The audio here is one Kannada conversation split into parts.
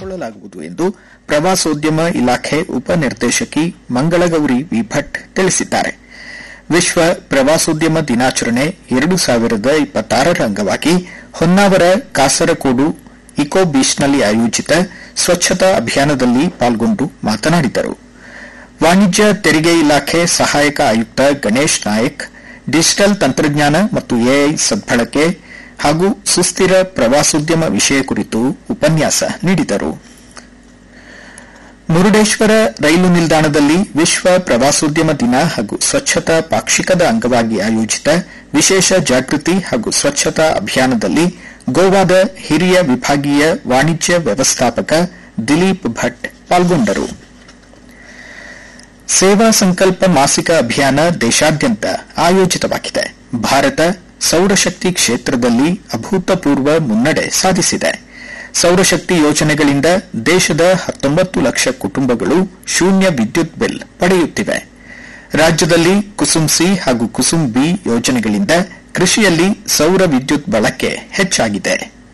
ಕೈಗೊಳ್ಳಲಾಗುವುದು ಎಂದು ಪ್ರವಾಸೋದ್ಯಮ ಇಲಾಖೆ ಉಪನಿರ್ದೇಶಕಿ ಮಂಗಳಗೌರಿ ವಿ ಭಟ್ ತಿಳಿಸಿದ್ದಾರೆ ವಿಶ್ವ ಪ್ರವಾಸೋದ್ಯಮ ದಿನಾಚರಣೆ ಎರಡು ಸಾವಿರದ ಇಪ್ಪತ್ತಾರರ ಅಂಗವಾಗಿ ಹೊನ್ನಾವರ ಕಾಸರಕೋಡು ಇಕೋ ಬೀಚ್ನಲ್ಲಿ ಆಯೋಜಿತ ಸ್ವಚ್ಛತಾ ಅಭಿಯಾನದಲ್ಲಿ ಪಾಲ್ಗೊಂಡು ಮಾತನಾಡಿದರು ವಾಣಿಜ್ಯ ತೆರಿಗೆ ಇಲಾಖೆ ಸಹಾಯಕ ಆಯುಕ್ತ ಗಣೇಶ್ ನಾಯಕ್ ಡಿಜಿಟಲ್ ತಂತ್ರಜ್ಞಾನ ಮತ್ತು ಎಐ ಸದ್ಬಳಕೆ ಹಾಗೂ ಸುಸ್ಥಿರ ಪ್ರವಾಸೋದ್ಯಮ ವಿಷಯ ಕುರಿತು ಉಪನ್ಯಾಸ ನೀಡಿದರು ಮುರುಡೇಶ್ವರ ರೈಲು ನಿಲ್ದಾಣದಲ್ಲಿ ವಿಶ್ವ ಪ್ರವಾಸೋದ್ಯಮ ದಿನ ಹಾಗೂ ಸ್ವಚ್ಛತಾ ಪಾಕ್ಷಿಕದ ಅಂಗವಾಗಿ ಆಯೋಜಿತ ವಿಶೇಷ ಜಾಗೃತಿ ಹಾಗೂ ಸ್ವಚ್ಛತಾ ಅಭಿಯಾನದಲ್ಲಿ ಗೋವಾದ ಹಿರಿಯ ವಿಭಾಗೀಯ ವಾಣಿಜ್ಯ ವ್ಯವಸ್ಥಾಪಕ ದಿಲೀಪ್ ಭಟ್ ಪಾಲ್ಗೊಂಡರು ಸೇವಾ ಸಂಕಲ್ಪ ಮಾಸಿಕ ಅಭಿಯಾನ ದೇಶಾದ್ಯಂತ ಆಯೋಜಿತವಾಗಿದೆ ಭಾರತ ಸೌರಶಕ್ತಿ ಕ್ಷೇತ್ರದಲ್ಲಿ ಅಭೂತಪೂರ್ವ ಮುನ್ನಡೆ ಸಾಧಿಸಿದೆ ಸೌರಶಕ್ತಿ ಯೋಜನೆಗಳಿಂದ ದೇಶದ ಹತ್ತೊಂಬತ್ತು ಲಕ್ಷ ಕುಟುಂಬಗಳು ಶೂನ್ಯ ವಿದ್ಯುತ್ ಬಿಲ್ ಪಡೆಯುತ್ತಿವೆ ರಾಜ್ಯದಲ್ಲಿ ಕುಸುಮ್ ಸಿ ಹಾಗೂ ಕುಸುಮ್ ಬಿ ಯೋಜನೆಗಳಿಂದ ಕೃಷಿಯಲ್ಲಿ ಸೌರ ವಿದ್ಯುತ್ ಬಳಕೆ ಹೆಚ್ಚಾಗಿದೆ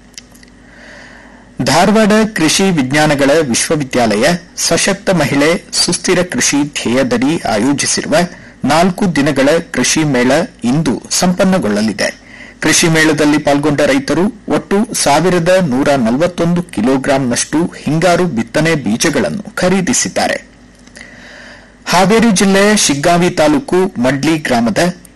ಧಾರವಾಡ ಕೃಷಿ ವಿಜ್ಞಾನಗಳ ವಿಶ್ವವಿದ್ಯಾಲಯ ಸಶಕ್ತ ಮಹಿಳೆ ಸುಸ್ಥಿರ ಕೃಷಿ ಧ್ಯೇಯದಡಿ ಆಯೋಜಿಸಿರುವ ನಾಲ್ಕು ದಿನಗಳ ಕೃಷಿ ಮೇಳ ಇಂದು ಸಂಪನ್ನಗೊಳ್ಳಲಿದೆ ಕೃಷಿ ಮೇಳದಲ್ಲಿ ಪಾಲ್ಗೊಂಡ ರೈತರು ಒಟ್ಟು ಸಾವಿರದ ನೂರ ನಲವತ್ತೊಂದು ಕಿಲೋಗ್ರಾಂನಷ್ಟು ಹಿಂಗಾರು ಬಿತ್ತನೆ ಬೀಜಗಳನ್ನು ಖರೀದಿಸಿದ್ದಾರೆ ಹಾವೇರಿ ಜಿಲ್ಲೆ ಶಿಗ್ಗಾಂವಿ ತಾಲೂಕು ಮಡ್ಲಿ ಗ್ರಾಮದ